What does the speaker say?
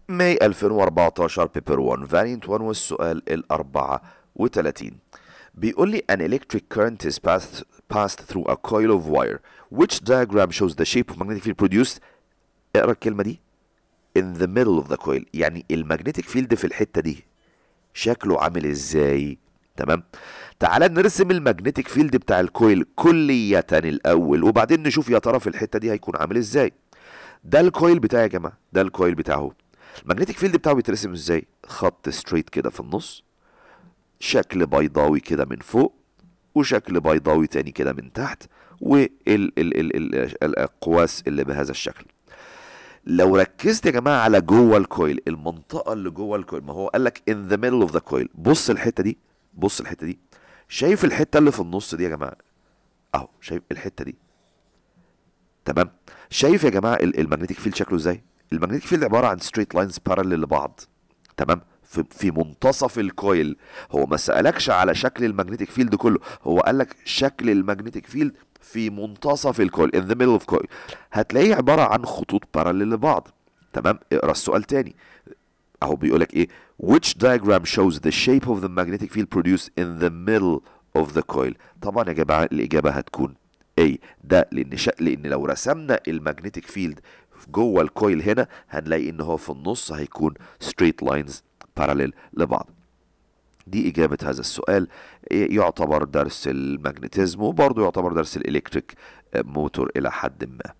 ماي 2014 بيبر 1 فاريانت 1 والسؤال ال 34 بيقول لي an electric current is passed passed through a coil of wire which diagram shows the shape of magnetic field produced اقرا الكلمه دي in the middle of the coil يعني المagnetic field في الحته دي شكله عامل ازاي تمام تعال نرسم المagnetic فيلد بتاع الكويل كلية الاول وبعدين نشوف يا ترى في الحته دي هيكون عامل ازاي ده الكويل بتاعي يا جماعه ده الكويل بتاعه المagnetic فيلد بتاعه بيترسم ازاي خط ستريت كده في النص شكل بيضاوي كده من فوق وشكل بيضاوي تاني كده من تحت والاقواس اللي بهذا الشكل لو ركزت يا جماعه على جوه الكويل المنطقه اللي جوه الكويل ما هو قال لك in the middle of the coil بص الحته دي بص الحته دي شايف الحته اللي في النص دي يا جماعه اهو شايف الحته دي تمام شايف يا جماعه المagnetic فيلد شكله ازاي المagnetic فيلد عباره عن straight lines parallel لبعض تمام في, في منتصف الكويل هو ما سالكش على شكل المagnetic فيلد كله هو قال لك شكل المagnetic فيلد في منتصف الكويل in the middle of coil هتلاقيه عباره عن خطوط باراليل لبعض تمام اقرا السؤال تاني اهو بيقول لك ايه which diagram shows the shape of the magnetic field produced in the middle of the coil طبعا يا جماعه الاجابه هتكون A ده لان شا... لان لو رسمنا المagnetic فيلد جوه الكويل هنا هنلاقي ان هو في النص هيكون straight lines parallel لبعض دي إجابة هذا السؤال يعتبر درس الماجنتيزم وبرضه يعتبر درس الإلكتريك موتور إلى حد ما